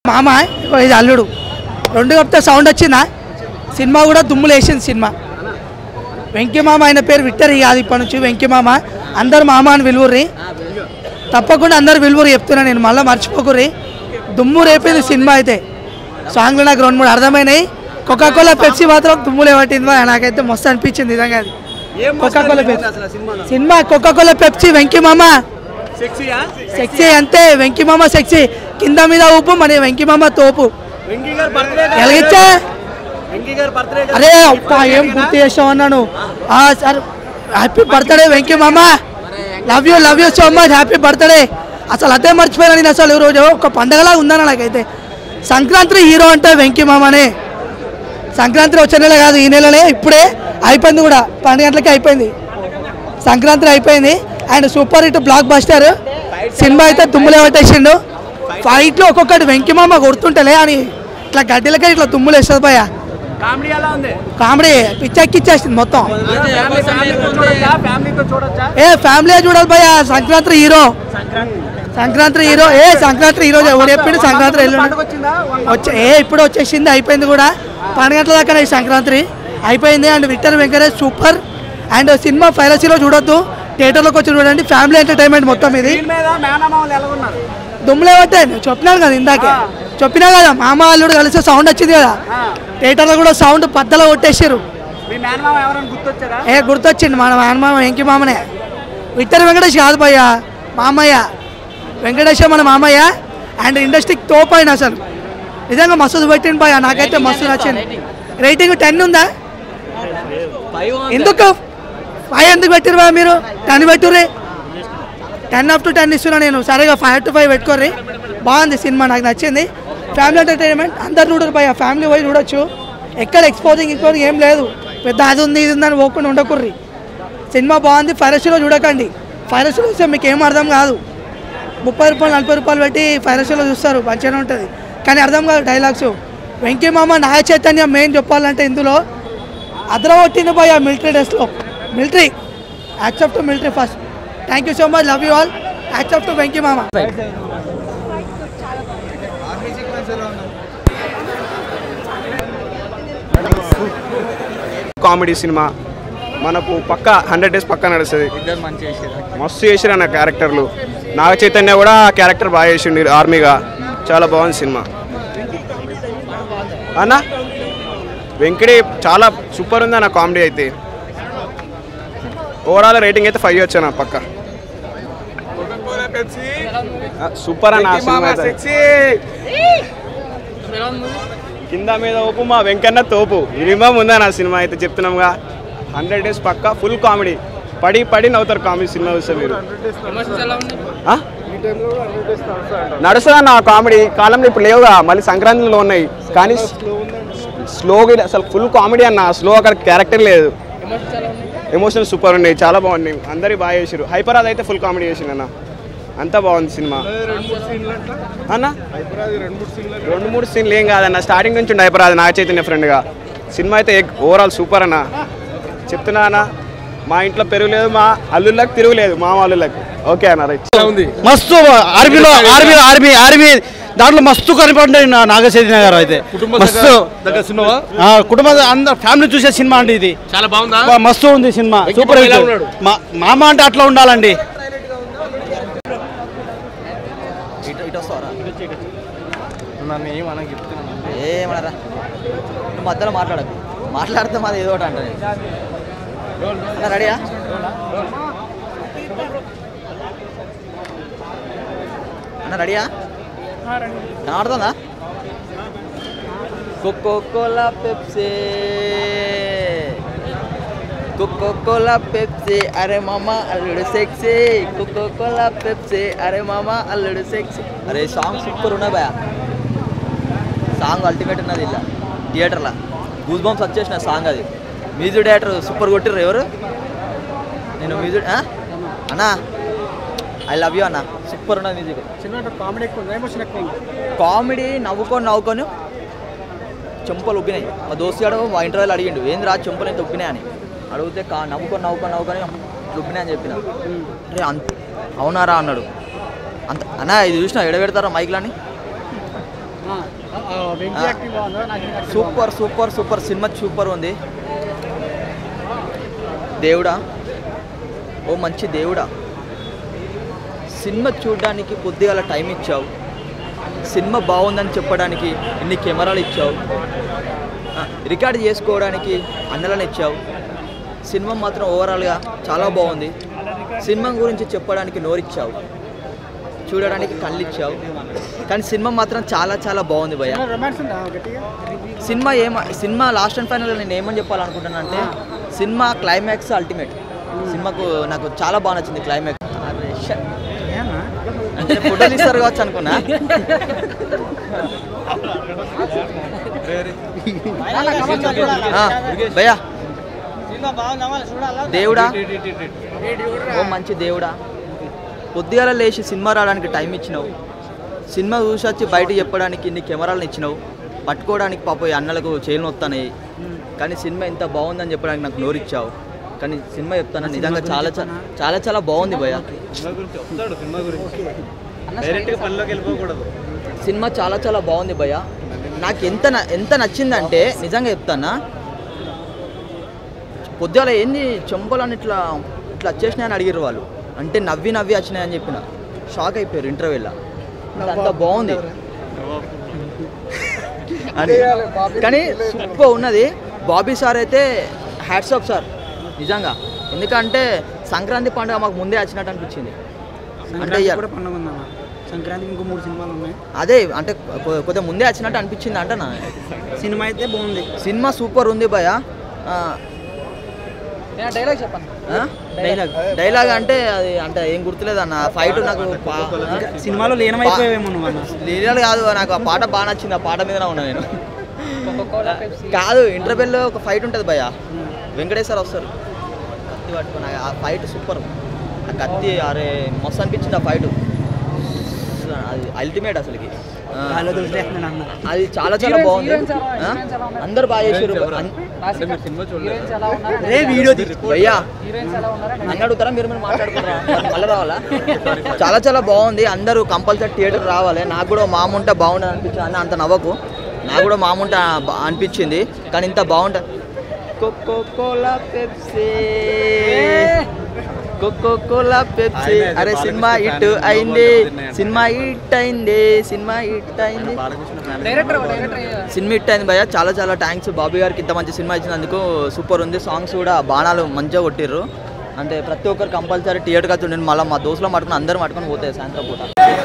మామ ఇగో ఇది అల్లుడు రెండు కప్తే సౌండ్ వచ్చిందా సినిమా కూడా దుమ్ములు వేసింది సినిమా వెంకీ మామ ఆయన పేరు విక్టరీ కాదు ఇప్పటి నుంచి వెంకీ మామ అందరు మామ అని విలువుర్రి తప్పకుండా అందరు విలువురు చెప్తున్నా నేను మళ్ళీ మర్చిపోకుర్రి దుమ్ము రేపింది సినిమా అయితే సాంగ్లు నాకు రెండు మూడు అర్థమైనాయి కోకా కోలా పెప్సీ మాత్రం దుమ్ములే పట్టింది బా. నాకైతే మస్తు అనిపించింది నిజంగా అది Coca Cola Pepsi cinema Coca Cola Pepsi Venky మామ సెక్సీయా సెక్సీ అంతే వెంకీ మామ సెక్సీ కింద మీద ఊపు మరి వెంకీ మామ తోపు వెంకీ గారు బర్త్డే ఎలాగిచ్చా వెంకీ గారు బర్త్డే అరే అప్ప ఏం గుర్తు చేసావు అన్నాను ఆ, సార్ హ్యాపీ బర్త్డే వెంకీ మామ love you love you so much happy birthday అసలు అదే మర్చిపోయాను నేను అసలు ఈ రోజు ఒక పండగలా ఉందన్న నాకైతే సంక్రాంతి హీరో అంటే వెంకీ మామనే సంక్రాంతి వచ్చే నెల కాదు ఈ నెలనే ఇప్పుడే అయిపోయింది కూడా పన్నెండు గంటలకి అయిపోయింది సంక్రాంతి అయిపోయింది and super hit blockbuster cinema అయితే దుమ్ములే పట్టేసిండు ఫైట్లో ఒక్కొక్కటి వెంకీ మామ కొడుతుంటలే అని ఇట్లా గడ్డలకే ఇట్లా దుమ్ములు వేస్తుంది భయ్యా కామెడీ ఎలా ఉంది కామెడీ పిచ్చెక్కిచ్చేసింది మొత్తం ఫ్యామిలీ ఫ్యామిలీతో చూడొచ్చా ఫ్యామిలీతో చూడొచ్చా ఏ ఫ్యామిలీ చూడాలి భయ్యా సంక్రాంతి హీరో సంక్రాంతి హీరో ఏ సంక్రాంతి హీరో ఎవరు చెప్పిండు సంక్రాంతి ఎల్లుండి పండుగ వచ్చిందా వచ్చే ఏ ఇప్పుడు వచ్చేసింది అయిపోయింది కూడా పన్నెండు గంటల దాకా ఈ సంక్రాంతి అయిపోయింది and victory Venkatesh super and cinema ఫైరసీలో చూడొద్దు థియేటర్లోకి వచ్చి చూడండి ఫ్యామిలీ ఎంటర్టైన్మెంట్ మొత్తం ఇది దీని మీద మేనమామలు ఎలా ఉన్నారు దుమ్ములే పట్టాయి చెప్పినాను కదా ఇందాకే చెప్పినా కదా మామ అల్లుడు కలిసి సౌండ్ వచ్చింది కదా ఆ, థియేటర్లో కూడా సౌండ్ పద్దలో కొట్టేసారు మీ మేనమామ ఎవరైనా గుర్తొచ్చారా ఏ గుర్తొచ్చింది మన మామ వెంకి మామనే విక్టర్ వెంకటేష్ కాదు భయ్య మామయ్య వెంకటేష్ మన మామయ్య అండ్ ఇండస్ట్రీకి తోపు ఆయన అసలు నిజంగా మస్తు పెట్టింది భయ్య నాకైతే మస్తు నచ్చింది రేటింగ్ టెన్ ఉందా ఎందుకు ఫైవ్ ఎందుకు పెట్టిరు బా మీరు టెన్ పెట్టుర్రి టెన్ అప్ టు టెన్ ఇస్తున్నా నేను సరేగా ఫైవ్ టు ఫైవ్ పెట్టుకోర్రి బాగుంది సినిమా నాకు నచ్చింది ఫ్యామిలీ ఎంటర్టైన్మెంట్ అందరు చూడరు భయ్య ఫ్యామిలీ పోయి చూడొచ్చు ఎక్కడ ఎక్స్పోజింగ్ ఎక్స్పోజింగ్ ఏం లేదు పెద్ద అది ఉంది ఇది ఉందని పోకుండా ఉండకుర్రి సినిమా బాగుంది ఫైరసీలో చూడకండి ఫైరసీలో చూస్తే మీకు ఏం అర్థం కాదు ముప్పై రూపాయలు నలభై రూపాయలు పెట్టి ఫైరసీలో చూస్తారు మంచిగానే ఉంటుంది కానీ అర్థం కాదు డైలాగ్స్ వెంకీ మామ నాయ చైతన్యం మెయిన్ చెప్పాలంటే ఇందులో అద్రవట్టింది పోయి ఆ మిలిటరీ డ్రెస్లో military accept to military first thank you so much love you all accept to Venky మామ కామెడీ సినిమా మనకు పక్క హండ్రెడ్ డేస్ పక్క నడుస్తుంది మస్తు చేసిరు అన్న క్యారెక్టర్లు నాగ చైతన్య కూడా ఆ క్యారెక్టర్ బాగా చేసిండు ఆర్మీగా చాలా బాగుంది సినిమా అన్న వెంకటే చాలా సూపర్ ఉంది అన్న కామెడీ అయితే ఓవరాల్ రేటింగ్ అయితే ఫైవ్ వచ్చాను పక్క ఆ, సూపర్ అన్న ఆ సినిమా అయితే. కింద మీద ఓపు మా వెంకన్న తోపు మినిమం ఉందా నా సినిమా అయితే చెప్తున్నాంగా హండ్రెడ్ డేస్ పక్క ఫుల్ కామెడీ పడి పడి నవ్వుతారు కామెడీ సినిమా చూస్తే మీరు ఆ? నడుస్తుందా నా కామెడీ కాలంలో ఇప్పుడు లేవుగా మళ్ళీ సంక్రాంతిలో ఉన్నాయి కానీ స్లోగా అసలు ఫుల్ కామెడీ అన్న స్లో అక్కడ క్యారెక్టర్ లేదు ఎమోషనల్ సూపర్ ఉన్నాయి చాలా బాగున్నాయి అందరి బాగా చేసారు హైపరాజ్ అయితే ఫుల్ కామెడీ చేసిండు అన్న అంతా బాగుంది సినిమా అన్న రెండు మూడు సీన్లు ఏం కాదన్న స్టార్టింగ్ నుంచి ఉండే హైపరాజ్ నాగ చైతన్య ఫ్రెండ్గా సినిమా అయితే ఓవరాల్ సూపర్ అన్న చెప్తున్నా అన్న మా ఇంట్లో పెరుగులేదు మా అల్లుళ్ళకి తిరుగులేదు మా అల్లుళ్ళకి ఓకే అన్న రైట్ మస్తు ఆర్మీలో ఆర్మీ ఆర్మీ ఆర్మీ దాంట్లో మస్తు కనపడ్డాయి నా నాగచైతన్య గారు అయితే మస్తు ఆ, కుటుంబ అందరు ఫ్యామిలీ చూసే సినిమా అండి ఇది చాలా బాగుందా బా- మస్తు ఉంది సినిమా సూపర్ ఎలా హిట్ ఉన్నాడు? మా- మామ అంటే అట్లా ఉండాలండి ఏమనరా నువ్వు మధ్యలో మాట్లాడకు మాట్లాడితే మాది ఏదో ఒకటి అంటాను రెడీయా అన్న రెడీయా కనబడుతుందా Coca Cola Pepsi Coca Cola Pepsi అరే మామ అల్లుడు సెక్సీ కోకో కోలా పెప్సీ అరే మామ అల్లుడు సెక్సీ అరే సాంగ్ సూపర్ ఉన్నాయి భయ సాంగ్ అల్టిమేట్ ఉన్నది ఇలా థియేటర్లో గూస్ బంప్స్ వచ్చేసిన సాంగ్ అది మ్యూజిక్ డైరెక్టర్ సూపర్ కొట్టిర్రు ఎవరు నేను మ్యూజిక్ ఆ? అన్నా ఐ లవ్ యూ అన్న సూపర్ ఉన్నది మ్యూజిక్ కామెడీ ఎక్కువ ఎమోషన్ ఎక్కువ కామెడీ నవ్వుకొని నవ్వుకొని చెంపలు ఉబ్బినాయి మా దోస్తు గాడు మా ఇంటర్వ్యూలో అడిగిండు ఏంది రా చెంపలు ఎంత ఉబ్బినాయి అని అడిగితే కా నవ్వుకొని నవ్వుకొని నవ్వుకొని ఇట్లా ఉబ్బినాయి అని చెప్పిన రే అంత అవునారా అన్నాడు అంత అన్నా ఇది చూసినా ఎడబెడతారా మైక్లని వెంకీ యాక్టింగ్ బాగుందా నాకు ఈ acting super super super cinema super ఉంది దేవుడా ఓ మంచి దేవుడా సినిమా చూడడానికి కొద్దిగా టైం ఇచ్చావు సినిమా బాగుందని చెప్పడానికి ఇన్ని కెమెరాలు ఇచ్చావు ఆ, రికార్డ్ చేసుకోవడానికి అన్నలను ఇచ్చావు సినిమా మాత్రం ఓవరాల్గా చాలా బాగుంది సినిమా గురించి చెప్పడానికి నోరిచ్చావు చూడడానికి కళ్ళు ఇచ్చావు కానీ సినిమా మాత్రం చాలా చాలా బాగుంది భయ్య బాగుందా? రొమాన్స్ ఉందా గట్టిగా సినిమా ఏమ సినిమా లాస్ట్ అండ్ ఫైనల్ నేను ఏమని చెప్పాలనుకుంటున్నాను అంటే సినిమా క్లైమాక్స్ అల్టిమేట్ సినిమాకు నాకు చాలా బాగా నచ్చింది క్లైమాక్స్ ఏమన్నా అంటే ఫోటోలు ఇస్తారు కావచ్చు అనుకున్నా ఆ, భయ్యా దేవుడా ఓ మంచి దేవుడా పొద్దుగాల లేచి సినిమా రావడానికి టైం ఇచ్చినావు సినిమా చూసి వచ్చి బయట చెప్పడానికి ఇన్ని కెమెరాలను ఇచ్చినావు పట్టుకోవడానికి పాప ఈ అన్నలకు చేయలు వస్తాయి కానీ సినిమా ఎంత బాగుందని చెప్పడానికి నాకు నోరిచ్చావు కానీ సినిమా చెప్తాను నిజంగా చాలా చా- చాలా చాలా బాగుంది భయ్య సినిమా చాలా చాలా బాగుంది భయ్య నాకు ఎంత న- ఎంత నచ్చిందంటే నిజంగా చెప్తానా పొద్దుగాల ఏంది చెంపలని ఇట్లా ఇట్లా వచ్చేసినాయని అడిగారు వాళ్ళు అంటే నవ్వి నవ్వి వచ్చినాయని చెప్పిన షాక్ అయిపోయారు ఇంటర్వ్యూలో అంత బాగుంది అని కానీ సూపర్ ఉన్నది బాబీ సార్ అయితే హ్యాట్స్ ఆఫ్ సార్ నిజంగా ఎందుకంటే సంక్రాంతి పండుగ మాకు ముందే వచ్చినట్టు అనిపించింది అంటే సంక్రాంతి ఇయ్య- కూడా పండుగ ఉందన్న సంక్రాంతికి ఇంకో మూడు సినిమాలు ఉన్నాయి అదే అంటే కొ- కొద్దిగా ముందే వచ్చినట్టు అనిపించింది అంట నా సినిమా అయితే బాగుంది సినిమా సూపర్ ఉంది భయ డైలాగ్ చెప్పండి డైలాగ్ డైలాగ్ అంటే అది అంటే ఏం గుర్తులేదు అన్న ఫైట్ నాకు పా- సినిమాలో లీనమైపోయావేమో నువ్వు అన్న లీలలు కాదు నాకు ఆ పాట బాగా నచ్చింది ఆ పాట మీద ఉన్నా నేను కాదు ఇంటర్వెల్లో ఒక ఫైట్ ఉంటుంది భయ వెంకటేశ్వర వస్తారు కత్తి పట్టుకుని ఆ ఫైట్ సూపర్ ఆ కత్తి అరే మస్తు అనిపించింది ఆ ఫైట్ అది అల్టిమేట్ అసలుకి ఆ, అది చాలా చాలా బాగుంది ఆ? అందరు బాగా చేసారు రే వీడియో భయ్యా నన్ను అడుగుతారా మీరు మీరు మాట్లాడుకుంటారా మళ్ళీ రావాలా చాలా చాలా బాగుంది అందరూ కంపల్సరీ థియేటర్ రావాలి నాకు కూడా మామ ఉంటే బాగుంటుంది అనిపించింది అన్న అంత నవ్వకు నాకు కూడా మామ ఉంటే బా- అనిపించింది కానీ ఇంత బాగుంటుంది Coca Cola Pepsi Coca Cola Pepsi అరే సినిమా హిట్ అయింది సినిమా హిట్ అయింది సినిమా హిట్ అయింది సినిమా హిట్ అయింది భయ్య చాలా చాలా థ్యాంక్స్ బాబీ గారికి ఇంత మంచి సినిమా ఇచ్చినందుకు సూపర్ ఉంది సాంగ్స్ కూడా బాణాలు మంచిగా కొట్టిర్రు అంటే ప్రతి ఒక్కరు కంపల్సరీ థియేటర్కి వచ్చి నేను మళ్ళీ మా దోస్తులు పట్టుకుని అందరూ పట్టుకొని పోతాయి సాయంత్రం పూట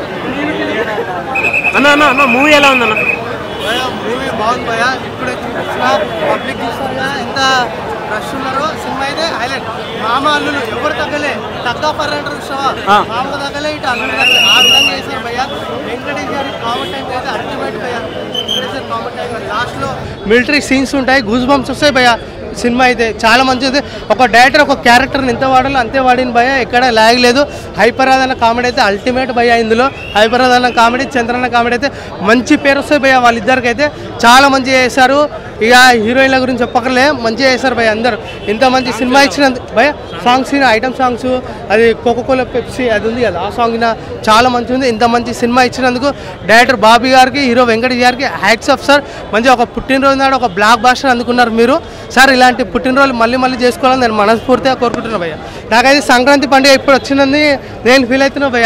అన్న అన్న అన్న మూవీ ఎలా ఉందన్న మూవీ బాగుంది భయ ఇప్పుడే చూసిన పబ్లిక్ చూస్తున్నా ఎంత రష్ ఉన్నారో సినిమా అయితే హైలైట్ మామ అల్లులు ఎవరు తగ్గలే తగ్గ పర్యంటర్ చూసావా మామ తగ్గలే ఇటు అల్లుడు తగ్గలే ఆ విధంగా చేశారు భయ్య వెంకటేష్ గారి కామన్ టైం అయితే అల్టిమేట్ భయ్య వెంకటేష్ గారి కామన్ టైం లాస్ట్ లో మిలిటరీ సీన్స్ ఉంటాయి గూస్ బంప్స్ వస్తాయి భయ సినిమా అయితే చాలా మంచిది ఒక డైరెక్టర్ ఒక క్యారెక్టర్ని ఎంత వాడాలో అంతే వాడిన భయ ఎక్కడ లాగ్ లేదు హైపరాధన కామెడీ అయితే అల్టిమేట్ భయ ఇందులో హైపరాధన కామెడీ చంద్రన్న కామెడీ అయితే మంచి పేరు వస్తాయి భయ వాళ్ళిద్దరికి అయితే చాలా మంచిగా చేశారు ఇక హీరోయిన్ల గురించి చెప్పకలే మంచిగా చేశారు భయ అందరు ఇంత మంచి సినిమా ఇచ్చినందుకు భయ సాంగ్స్ ఐటమ్ సాంగ్స్ అది కోకోకోలా పెప్సీ అది ఉంది కదా ఆ సాంగ్ నా చాలా మంచిగా ఉంది ఇంత మంచి సినిమా ఇచ్చినందుకు డైరెక్టర్ బాబీ గారికి హీరో వెంకటేష్ గారికి హ్యాట్స్ ఆఫ్ సార్ మంచిగా ఒక పుట్టినరోజు నాడు ఒక బ్లాక్ బాస్టర్ అందుకున్నారు మీరు సార్ ఇలాంటి పుట్టినరోజు మళ్ళీ మళ్ళీ చేసుకోవాలని నేను మనస్ఫూర్తిగా కోరుకుంటున్నా భయ్య నాకైతే సంక్రాంతి పండుగ ఇప్పుడు వచ్చిందని నేను ఫీల్ అవుతున్నా భయ్య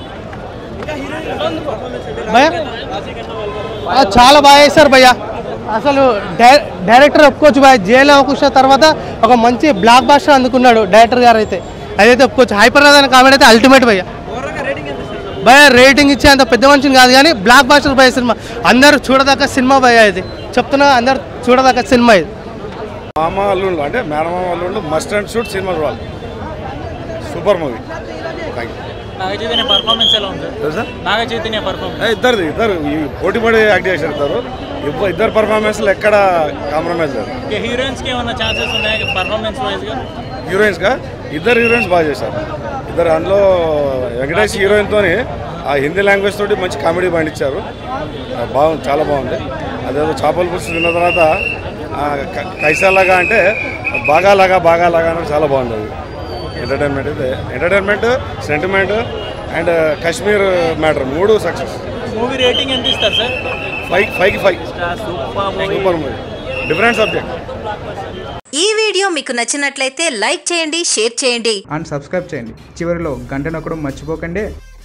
భయ్య ఆ, చాలా బాగా చేశారు భయ్య అసలు డై- డైరెక్టర్ ఒప్పుకోవచ్చు భయ్య జైలు అవకాశ తర్వాత ఒక మంచి బ్లాక్ బాస్టర్ అందుకున్నాడు డైరెక్టర్ గారు అయితే అదైతే ఒప్పుకోవచ్చు హైపర్ రాధాన కామెడీ అయితే అల్టిమేట్ భయ్య భయ రేటింగ్ ఇచ్చే అంత పెద్ద మనిషిని కాదు కానీ బ్లాక్ బాస్టర్ భయ సినిమా అందరూ చూడదగ్గ సినిమా భయ ఇది చెప్తున్నా అందరు చూడదగ్గ సినిమా ఇది మామ అల్లుళ్ళు అంటే మేనమామ అల్లుళ్ళు మస్ట్ అండ్ షూట్ సినిమా చూడాలి super movie thank you Naga Chaitanya performance ఎలా ఉంది తెలుసా నాగ చైతన్య పర్ఫార్మెన్స్ ఏ, ఇద్దరిది ఇద్దరు ఈ పోటీ పడి యాక్ట్ చేశారు ఇద్దరు ఇబ్బ- ఇద్దరు పర్ఫార్మెన్స్లు ఎక్కడ కాంప్రమైజ్ లేదు హీరోయిన్స్ కి ఏమైనా ఛాన్సెస్ ఉన్నాయి పర్ఫార్మెన్స్ వైజ్ గా హీరోయిన్స్గా ఇద్దరు హీరోయిన్స్ బాగా చేశారు ఇద్దరు అందులో వెంకటేష్ హీరోయిన్తో ఆ హిందీ లాంగ్వేజ్ తోటి మంచి కామెడీ పండించారు ఆ, బాగుంది చాలా బాగుంది అదేదో చేపల పులుసు తిన్న తర్వాత ఆ, క- కైసాలాగా అంటే బాగాలాగా బాగాలాగా అనేది చాలా బాగుంది అది ఎంటర్టైన్మెంట్ అయితే entertainment sentiment and Kashmir matter మూడు సక్సెస్ మూవీ రేటింగ్ ఎంత ఇస్తారు సార్ ఫైవ్ ఫైవ్కి five super movie super movie different subject ఈ వీడియో మీకు నచ్చినట్లయితే లైక్ చేయండి షేర్ చేయండి అండ్ సబ్స్క్రైబ్ చేయండి చివరిలో గంట నొక్కడం మర్చిపోకండి